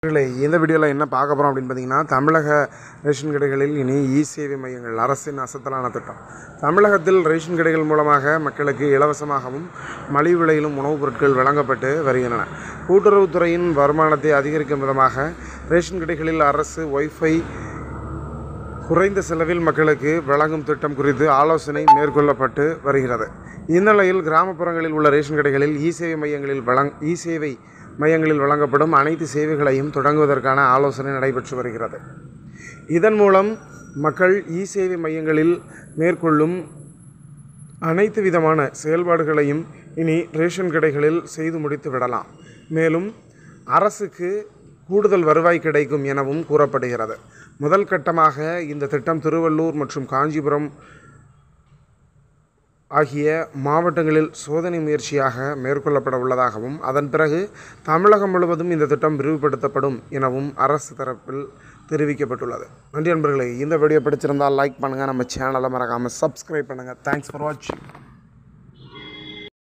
இல்லை இந்த வீடியோவில் என்ன பார்க்க போகிறோம் அப்படின்னு பார்த்தீங்கன்னா தமிழக ரேஷன் கடைகளில் இனி இ சேவை மையங்கள் அரசின் அசத்தலான திட்டம் தமிழகத்தில் ரேஷன் கடைகள் மூலமாக மக்களுக்கு இலவசமாகவும் மலிவு விலையிலும் உணவுப் பொருட்கள் வழங்கப்பட்டு வருகின்றன கூட்டுறவுத்துறையின் வருமானத்தை அதிகரிக்கும் விதமாக ரேஷன் கடைகளில் அரசு ஒய்ஃபை குறைந்த செலவில் மக்களுக்கு வழங்கும் திட்டம் குறித்து ஆலோசனை மேற்கொள்ளப்பட்டு வருகிறது இந்நிலையில் கிராமப்புறங்களில் உள்ள ரேஷன் கடைகளில் இ சேவை மையங்களில் வழங் இ சேவை மையங்களில் வழங்கப்படும் அனைத்து சேவைகளையும் தொடங்குவதற்கான ஆலோசனை நடைபெற்று வருகிறது இதன் மூலம் மக்கள் இ சேவை மையங்களில் மேற்கொள்ளும் அனைத்து விதமான செயல்பாடுகளையும் இனி ரேஷன் கடைகளில் செய்து முடித்து விடலாம் மேலும் அரசுக்கு கூடுதல் வருவாய் கிடைக்கும் எனவும் கூறப்படுகிறது முதல் கட்டமாக இந்த திட்டம் திருவள்ளூர் மற்றும் காஞ்சிபுரம் ஆகிய மாவட்டங்களில் சோதனை முயற்சியாக மேற்கொள்ளப்பட உள்ளதாகவும் அதன் பிறகு தமிழகம் முழுவதும் இந்த திட்டம் விரிவுபடுத்தப்படும் எனவும் அரசு தரப்பில் தெரிவிக்கப்பட்டுள்ளது நன்றி நண்பர்களே இந்த வீடியோ பிடிச்சிருந்தால் லைக் பண்ணுங்கள் நம்ம சேனலை மறக்காமல் சப்ஸ்கிரைப் பண்ணுங்கள் தேங்க்ஸ் ஃபார் வாட்சிங்